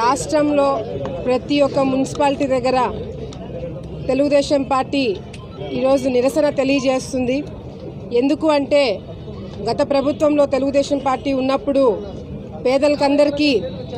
రాష్ట్రంలో ప్రతి ఒక్క మున్సిపాలిటీ దగ్గర తెలుగుదేశం పార్టీ ఈరోజు నిరసన తెలియజేస్తుంది ఎందుకు అంటే గత ప్రభుత్వంలో తెలుగుదేశం పార్టీ ఉన్నప్పుడు పేదలకందరికీ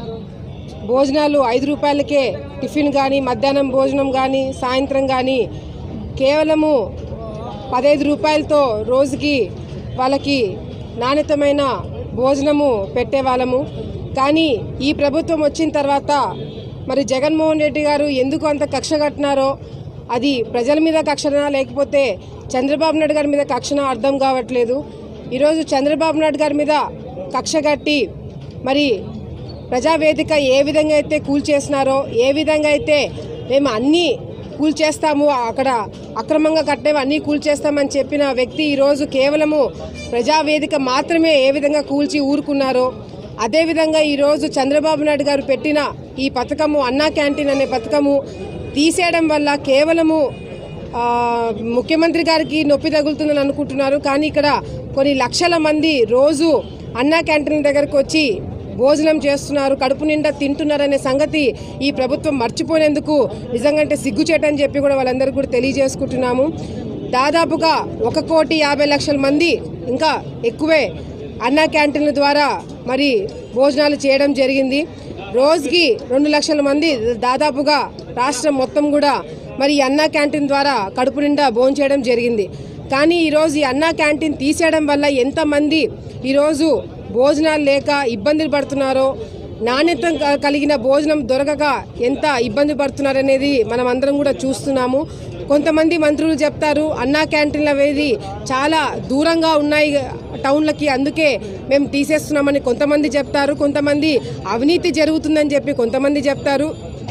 భోజనాలు ఐదు రూపాయలకే టిఫిన్ కానీ మధ్యాహ్నం భోజనం కానీ సాయంత్రం కానీ కేవలము పదహైదు రూపాయలతో రోజుకి వాళ్ళకి నాణ్యతమైన భోజనము పెట్టేవాళ్ళము కానీ ఈ ప్రభుత్వం వచ్చిన తర్వాత మరి జగన్మోహన్ రెడ్డి గారు ఎందుకు అంత కక్ష కట్టినారో అది ప్రజల మీద కక్షనా లేకపోతే చంద్రబాబు నాయుడు గారి మీద కక్షనా అర్థం కావట్లేదు ఈరోజు చంద్రబాబు నాయుడు గారి మీద కక్ష కట్టి మరి ప్రజావేదిక ఏ విధంగా అయితే కూల్చేసినారో ఏ విధంగా అయితే మేము అన్నీ కూల్చేస్తాము అక్కడ అక్రమంగా కట్టేవి అన్నీ కూల్చేస్తామని చెప్పిన వ్యక్తి ఈరోజు కేవలము ప్రజావేదిక మాత్రమే ఏ విధంగా కూల్చి ఊరుకున్నారో అదేవిధంగా ఈరోజు చంద్రబాబు నాయుడు గారు పెట్టిన ఈ పథకము అన్నా క్యాంటీన్ అనే పథకము తీసేయడం వల్ల కేవలము ఆ, ముఖ్యమంత్రి గారికి నొప్పి తగులుతుందని అనుకుంటున్నారు కానీ ఇక్కడ కొన్ని లక్షల మంది రోజు అన్నా క్యాంటీన్ దగ్గరకు వచ్చి భోజనం చేస్తున్నారు కడుపు నిండా తింటున్నారనే సంగతి ఈ ప్రభుత్వం మర్చిపోయినందుకు నిజంగా అంటే సిగ్గుచేటని చెప్పి కూడా వాళ్ళందరికీ కూడా తెలియజేసుకుంటున్నాము దాదాపుగా ఒక కోటి యాభై లక్షల మంది ఇంకా ఎక్కువే అన్నా క్యాంటీన్ల ద్వారా మరి భోజనాలు చేయడం జరిగింది రోజుకి రెండు లక్షల మంది దాదాపుగా రాష్ట్రం మొత్తం కూడా మరి ఈ అన్నా క్యాంటీన్ ద్వారా కడుపు నిండా భోజనం చేయడం జరిగింది కానీ ఈరోజు ఈ అన్నా క్యాంటీన్ తీసేయడం వల్ల ఎంతమంది ఈరోజు భోజనాలు లేక ఇబ్బందులు పడుతున్నారో నాణ్యత క- కలిగిన భోజనం దొరకక ఎంత ఇబ్బంది పడుతున్నారనేది మనం అందరం కూడా చూస్తున్నాము కొంతమంది మంత్రులు చెప్తారు అన్నా క్యాంటీన్లు అనేది చాలా దూరంగా ఉన్నాయి టౌన్లకి అందుకే మేము తీసేస్తున్నామని కొంతమంది చెప్తారు కొంతమంది అవినీతి జరుగుతుందని చెప్పి కొంతమంది చెప్తారు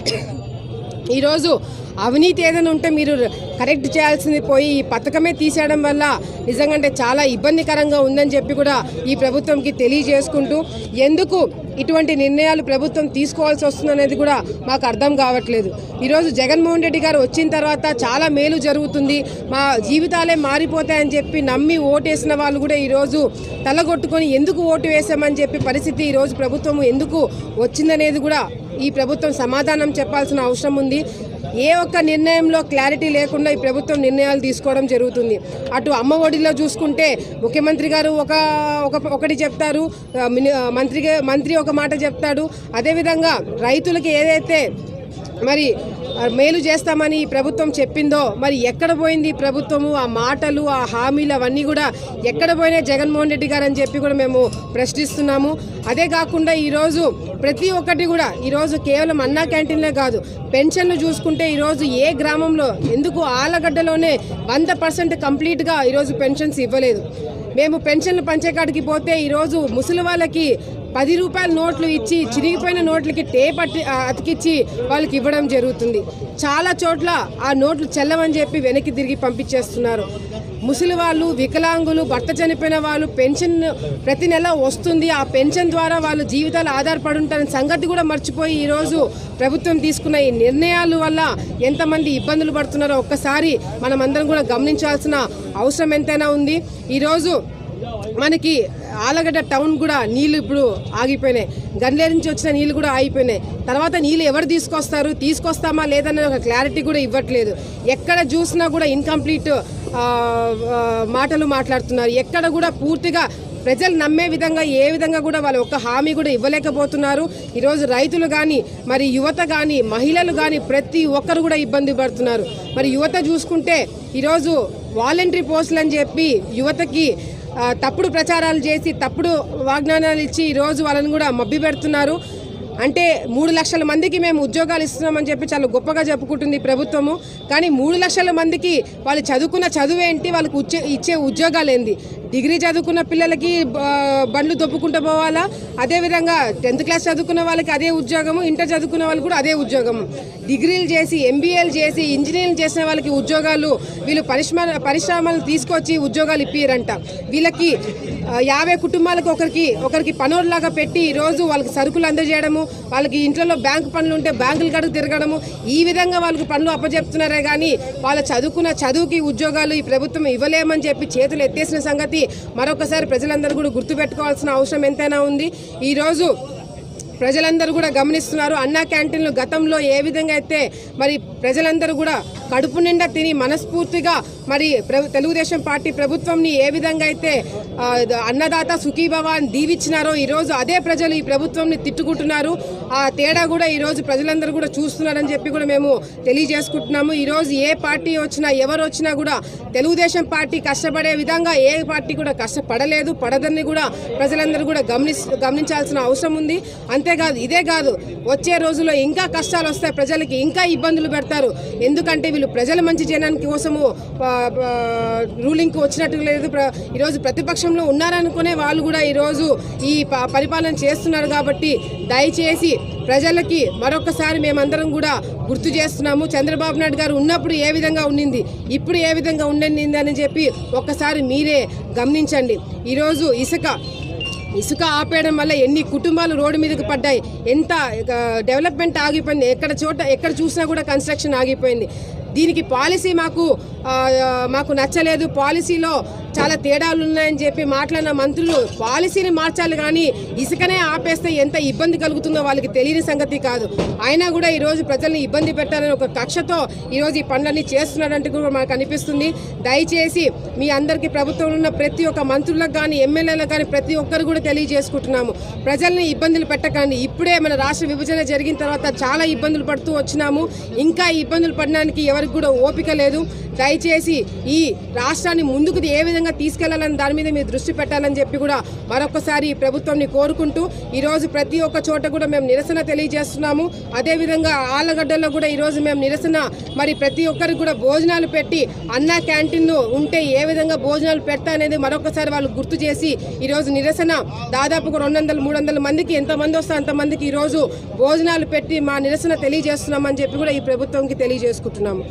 ఈరోజు అవినీతి ఏదైనా ఉంటే మీరు కరెక్ట్ చేయాల్సింది పోయి ఈ పథకమే తీసేయడం వల్ల నిజంగా అంటే చాలా ఇబ్బందికరంగా ఉందని చెప్పి కూడా ఈ ప్రభుత్వంకి తెలియజేసుకుంటూ ఎందుకు ఇటువంటి నిర్ణయాలు ప్రభుత్వం తీసుకోవాల్సి వస్తుందనేది కూడా మాకు అర్థం కావట్లేదు ఈరోజు జగన్మోహన్ రెడ్డి గారు వచ్చిన తర్వాత చాలా మేలు జరుగుతుంది మా జీవితాలే మారిపోతాయని చెప్పి నమ్మి ఓటేసిన వాళ్ళు కూడా ఈరోజు తలగొట్టుకొని ఎందుకు ఓటు వేసామని చెప్పి పరిస్థితి ఈరోజు ప్రభుత్వం ఎందుకు వచ్చిందనేది కూడా ఈ ప్రభుత్వం సమాధానం చెప్పాల్సిన అవసరం ఉంది ఏ ఒక్క నిర్ణయంలో క్లారిటీ లేకుండా ఈ ప్రభుత్వం నిర్ణయాలు తీసుకోవడం జరుగుతుంది అటు అమ్మ ఒడిలో చూసుకుంటే ముఖ్యమంత్రి గారు ఒక ఒక ఒకటి చెప్తారు ఆ, మిని- ఆ, మంత్రి గా- మంత్రి ఒక మాట చెప్తాడు అదేవిధంగా రైతులకి ఏదైతే మరి ఆ, మేలు చేస్తామని ఈ ప్రభుత్వం చెప్పిందో మరి ఎక్కడ పోయింది ఈ ప్రభుత్వము ఆ మాటలు ఆ హామీలు అవన్నీ కూడా ఎక్కడ పోయినాయి జగన్మోహన్ రెడ్డి గారు అని చెప్పి కూడా మేము ప్రశ్నిస్తున్నాము అదే కాకుండా ఈరోజు ప్రతి ఒక్కటి కూడా ఈరోజు కేవలం అన్నా క్యాంటీన్లే కాదు పెన్షన్లు చూసుకుంటే ఈరోజు ఏ గ్రామంలో ఎందుకు ఆలగడ్డలోనే వంద పర్సెంట్ కంప్లీట్గా ఈరోజు పెన్షన్స్ ఇవ్వలేదు మేము పెన్షన్లు పంచేకాడికి పోతే ఈరోజు ముసలి వాళ్ళకి పది రూపాయల నోట్లు ఇచ్చి చిరిగిపోయిన నోట్లకి టేప్ అట్టి ఆ, అతికిచ్చి వాళ్ళకి ఇవ్వడం జరుగుతుంది చాలా చోట్ల ఆ నోట్లు చెల్లవని చెప్పి వెనక్కి తిరిగి పంపించేస్తున్నారు ముసలి వాళ్ళు వికలాంగులు భర్త చనిపోయిన వాళ్ళు పెన్షన్ ప్రతి నెల వస్తుంది ఆ పెన్షన్ ద్వారా వాళ్ళ జీవితాలు ఆధారపడి ఉంటారని సంగతి కూడా మర్చిపోయి ఈరోజు ప్రభుత్వం తీసుకున్న ఈ నిర్ణయాల వల్ల ఎంతమంది ఇబ్బందులు పడుతున్నారో ఒక్కసారి మనం అందరం కూడా గమనించాల్సిన అవసరం ఎంతైనా ఉంది ఈరోజు మనకి ఆలగడ్డ టౌన్ కూడా నీళ్లు ఇప్పుడు ఆగిపోయినాయి గన్లేరు నుంచి వచ్చిన నీళ్లు కూడా ఆగిపోయినాయి తర్వాత నీళ్లు ఎవరు తీసుకొస్తారు తీసుకొస్తామా లేదనే ఒక క్లారిటీ కూడా ఇవ్వట్లేదు ఎక్కడ చూసినా కూడా ఇన్కంప్లీట్ మాటలు మాట్లాడుతున్నారు ఎక్కడ కూడా పూర్తిగా ప్రజలు నమ్మే విధంగా ఏ విధంగా కూడా వాళ్ళు ఒక్క హామీ కూడా ఇవ్వలేకపోతున్నారు ఈరోజు రైతులు కానీ మరి యువత కానీ మహిళలు కానీ ప్రతి ఒక్కరు కూడా ఇబ్బంది పడుతున్నారు మరి యువత చూసుకుంటే ఈరోజు వాలంటరీ పోస్టులు అని చెప్పి యువతకి ఆ, తప్పుడు ప్రచారాలు చేసి తప్పుడు వాగ్దానాలు ఇచ్చి ఈరోజు వాళ్ళని కూడా మబ్బి పెడుతున్నారు అంటే మూడు లక్షల మందికి మేము ఉద్యోగాలు ఇస్తున్నామని చెప్పి చాలా గొప్పగా చెప్పుకుంటుంది ఈ ప్రభుత్వము కానీ మూడు లక్షల మందికి వాళ్ళు చదువుకున్న చదువు ఏంటి వాళ్ళకి ఉచ్చే ఇచ్చే ఉద్యోగాలు ఏంది డిగ్రీ చదువుకున్న పిల్లలకి ఆ, బండ్లు దొప్పుకుంటూ పోవాలా అదేవిధంగా టెన్త్ క్లాస్ చదువుకున్న వాళ్ళకి అదే ఉద్యోగము ఇంటర్ చదువుకున్న వాళ్ళకి కూడా అదే ఉద్యోగము డిగ్రీలు చేసి ఎంబీఏలు చేసి ఇంజనీరింగ్ చేసిన వాళ్ళకి ఉద్యోగాలు వీళ్ళు పరిశ్రమ పరిశ్రమలు తీసుకొచ్చి ఉద్యోగాలు ఇప్పిరంట వీళ్ళకి ఆ, యాభై కుటుంబాలకు ఒకరికి ఒకరికి పనోర్లాగా పెట్టి ఈరోజు వాళ్ళకి సరుకులు అందజేయడము వాళ్ళకి ఇంట్లో బ్యాంకు పనులు ఉంటే బ్యాంకుల కాడికి తిరగడము ఈ విధంగా వాళ్ళకి పనులు అప్పచెప్తున్నారే కానీ వాళ్ళ చదువుకున్న చదువుకి ఉద్యోగాలు ఈ ప్రభుత్వం ఇవ్వలేమని చెప్పి చేతులు ఎత్తేసిన సంగతి మరొకసారి ప్రజలందరూ కూడా గుర్తుపెట్టుకోవాల్సిన అవసరం ఎంతైనా ఉంది ఈరోజు ప్రజలందరూ కూడా గమనిస్తున్నారు అన్నా క్యాంటీన్లు గతంలో ఏ విధంగా అయితే మరి ప్రజలందరూ కూడా కడుపు నిండా తిని మనస్ఫూర్తిగా మరి ప్ర- తెలుగుదేశం పార్టీ ప్రభుత్వంని ఏ విధంగా అయితే ఆ, అన్నదాత సుఖీభవ అని దీవిచ్చినారో ఈ రోజు అదే ప్రజలు ఈ ప్రభుత్వంని తిట్టుకుంటున్నారు ఆ తేడా కూడా ఈ రోజు ప్రజలందరూ కూడా చూస్తున్నారని చెప్పి కూడా మేము తెలియజేసుకుంటున్నాము ఈ రోజు ఏ పార్టీ వచ్చినా ఎవరు వచ్చినా కూడా తెలుగుదేశం పార్టీ కష్టపడే విధంగా ఏ పార్టీ కూడా కష్టపడలేదు పడదని కూడా ప్రజలందరూ కూడా గమని గమనించాల్సిన అవసరం ఉంది అంతేకాదు ఇదే కాదు వచ్చే రోజుల్లో ఇంకా కష్టాలు వస్తాయి ప్రజలకి ఇంకా ఇబ్బందులు పెడతారు ఎందుకంటే వీళ్ళు ప్రజల మంచి చేయడానికి కోసము రూలింగ్ కి వచ్చినట్టు లేదు ప్ర- ఈరోజు ప్రతిపక్షంలో ఉన్నారనుకునే వాళ్ళు కూడా ఈరోజు ఈ ప- పరిపాలన చేస్తున్నారు కాబట్టి దయచేసి ప్రజలకి మరొకసారి మేమందరం కూడా గుర్తు చేస్తున్నాము చంద్రబాబు నాయుడు గారు ఉన్నప్పుడు ఏ విధంగా ఉండింది ఇప్పుడు ఏ విధంగా ఉండింది అని చెప్పి ఒక్కసారి మీరే గమనించండి ఈరోజు ఇసుక ఇసుక ఆపేయడం వల్ల ఎన్ని కుటుంబాలు రోడ్డు మీదకి పడ్డాయి ఎంత ఆ, డెవలప్మెంట్ ఆగిపోయింది ఎక్కడ చోట ఎక్కడ చూసినా కూడా కన్స్ట్రక్షన్ ఆగిపోయింది దీనికి పాలసీ మాకు ఆ, ఆ, మాకు నచ్చలేదు పాలసీలో చాలా తేడాలు ఉన్నాయని చెప్పి మాట్లాడిన మంత్రులు పాలసీని మార్చాలి కానీ ఇసుకనే ఆపేస్తే ఎంత ఇబ్బంది కలుగుతుందో వాళ్ళకి తెలియని సంగతి కాదు అయినా కూడా ఈరోజు ప్రజల్ని ఇబ్బంది పెట్టాలని ఒక కక్షతో ఈరోజు ఈ పనులన్నీ చేస్తున్నారంటే కూడా మనకు అనిపిస్తుంది దయచేసి మీ అందరికీ ప్రభుత్వంలో ఉన్న ప్రతి ఒక్క మంత్రులకు కానీ ఎమ్మెల్యేలకు కానీ ప్రతి ఒక్కరు కూడా తెలియజేసుకుంటున్నాము ప్రజల్ని ఇబ్బందులు పెట్టకండి ఇప్పుడే మన రాష్ట్ర విభజన జరిగిన తర్వాత చాలా ఇబ్బందులు పడుతూ వచ్చినాము ఇంకా ఈ ఇబ్బందులు పడడానికి ఎవరికి కూడా ఓపిక లేదు దయచేసి ఈ రాష్ట్రాన్ని ముందుకు ఏ విధంగా తీసుకెళ్లాలని దాని మీద మీరు దృష్టి పెట్టాలని చెప్పి కూడా మరొకసారి ఈ ప్రభుత్వాన్ని కోరుకుంటూ ఈ రోజు ప్రతి ఒక్క చోట కూడా మేము నిరసన తెలియజేస్తున్నాము అదేవిధంగా ఆలగడ్డలో కూడా ఈ రోజు మేము నిరసన మరి ప్రతి ఒక్కరికి కూడా భోజనాలు పెట్టి అన్న క్యాంటీన్ ఉంటే ఏ విధంగా భోజనాలు పెడతా అనేది మరొకసారి వాళ్ళు గుర్తు చేసి ఈ రోజు నిరసన దాదాపు రెండు వందల మూడు వందల మందికి ఎంతమంది వస్తే అంతమందికి ఈ రోజు భోజనాలు పెట్టి మా నిరసన తెలియజేస్తున్నామని చెప్పి కూడా ఈ ప్రభుత్వంకి తెలియజేసుకుంటున్నాము